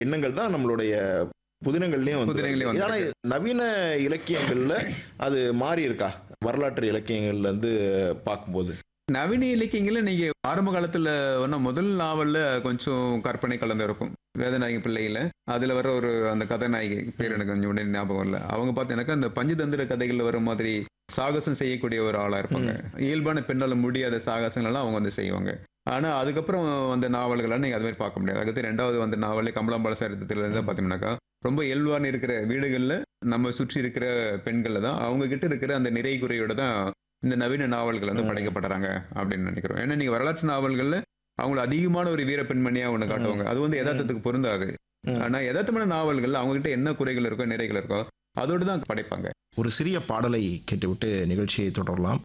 எண்ணங்கள் தான் நம்மளுடைய புதினங்கள்லயும் வந்து புதினங்களையும் ஆனா நவீன இலக்கியங்கள்ல அது மாறி இருக்கா வரலாற்று இலக்கியங்கள்ல இருந்து பார்க்கும்போது நவீன இலக்கியங்கள்ல நீங்க ஆரம்ப காலத்துல வேணா முதல் நாவல்ல கொஞ்சம் கற்பனை கலந்து இருக்கும் வேதநாயகி பிள்ளையில அதுல வர ஒரு அந்த கதாநாயகி பேர் எனக்கு கொஞ்சம் உடனே ஞாபகம் இல்ல அவங்க பார்த்தீங்கன்னாக்கா அந்த பஞ்சதந்திர கதைகள்ல வர மாதிரி சாகசம் செய்யக்கூடிய ஒரு ஆளா இருப்பாங்க இயல்பான பெண்ணால முடியாத சாகசங்கள் எல்லாம் அவங்க வந்து செய்வாங்க ஆனா அதுக்கப்புறம் அந்த நாவல்கள்லாம் நீங்க அது மாதிரி பார்க்க முடியாது அதுக்கு ரெண்டாவது வந்த நாவல் கமலாம்பாள சரித்திரத்துல இருந்து பாத்தீங்கன்னாக்கா ரொம்ப இயல்பான இருக்கிற வீடுகள்ல நம்ம சுற்றி இருக்கிற பெண்கள்ல தான் அவங்க கிட்ட இருக்கிற அந்த நிறை குறையோட தான் இந்த நவீன நாவல்கள் வந்து ம். படைக்கப்படுறாங்க அப்படின்னு நினைக்கிறோம் ஏன்னா நீங்க வரலாற்று நாவல்கள்ல அவங்கள அதிகமான ஒரு வீர பெண்மணியா ஒண்ணு காட்டுவாங்க அது வந்து யதார்த்தத்துக்கு பொருந்தாது ம். ஆனா யதார்த்தமான நாவல்கள் அவங்க கிட்ட என்ன குறைகள் இருக்கோ நிறைகள் இருக்கோ அதோடு தான் படைப்பாங்க ஒரு சிறிய பாடலை கேட்டுவிட்டு நிகழ்ச்சியை தொடரலாம்